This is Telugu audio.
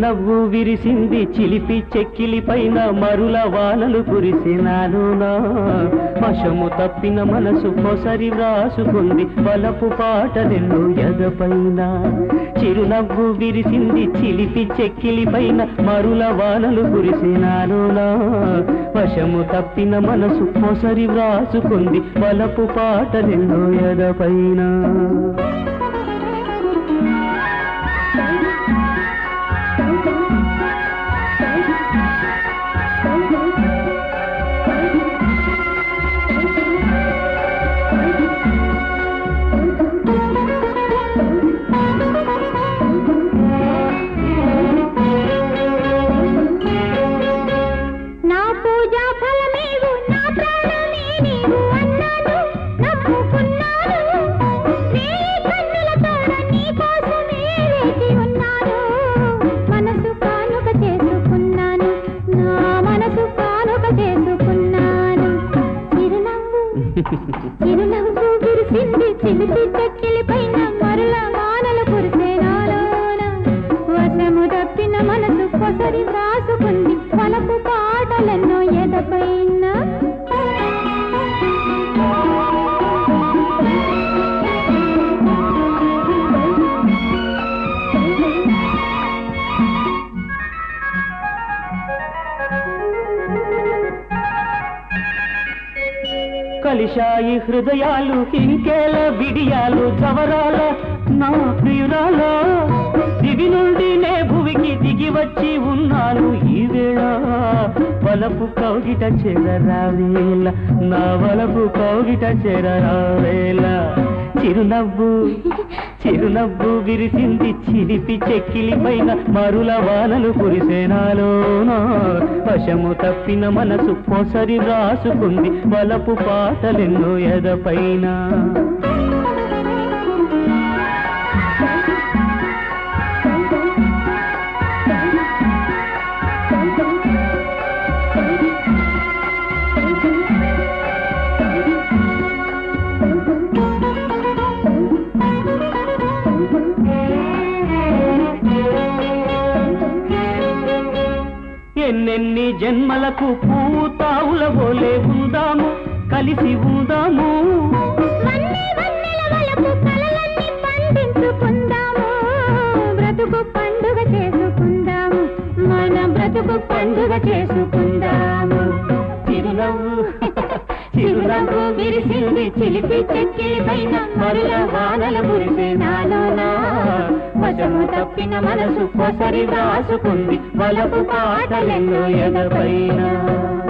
చిరునవ్వు విరిసింది చిలిపి చెక్కిలి పైన మరుల వానలు కురిసినాను నా వశము తప్పిన మనసు పొసరి వ్రాసుకుంది వలపు పాటలెన్నో ఎదపైన చిరునవ్వు విరిసింది చిలిపి చెక్కిలి పైన మరుల వానలు కురిసినాను నా వశము తప్పిన మనసు పొసరి వ్రాసుకుంది వలపు పాటలెన్నో ఎదపైన నా పూజా ఫలమేవు నా ప్రాణమే నీవు అన్నాను నమ్ముకున్నాను వేయి కన్నులతోడ నీ కోసమే వేచి ఉన్నాను మనసు కానుక చేసుకున్నాను నా మనసు కానుక చేసుకున్నాను చిరునవ్వు చిరునవ్వు విరిసింది చిలిపి చెక్కిలి పైన మరల వానలు కురిసే నాలోన వశము తప్పిన మనసు కొసరి రాసుకుంది వలపు పాటలెన్నో ఎదపైన కలిశాయి హృదయాలు ఇంకేల విడియాలు చవరాల నా ప్రియురాల దివి నుండి నే భువికి దిగి వచ్చి ఉన్నాను ఈ వేళ వలపు కౌగిట చెరరావేల నా వలపు కౌగిట చెరరావేల చిరునవ్వు చిరునవ్వు విరిసింది చిలిపి చెక్కిలి పైన మరుల వానలు కురిసేనాలోనా వశము తప్పిన మనసు పొసరి రాసుకుంది వలపు పాటలెన్నో ఎదపైన ఎన్నెన్ని జన్మలకు పువ్వు తావుల పోలే ఉందాము కలిసి ఉందాము వన్నె వన్నెల వలపు కలలన్నీ పండించుకుందాము బ్రతుకు పండుగ చేసుకుందాము మన బ్రతుకు పండుగ చేసుకుందాము చిరునవ్వు చిరునవ్వు విరిసింది చిలిపి చెక్కిలి పైన మరుల వానల మురిసే నాలోనా వశము తప్పిన మనసు పొసరి రాసుకుంది వలపు పాటలెన్నో ఎదపైన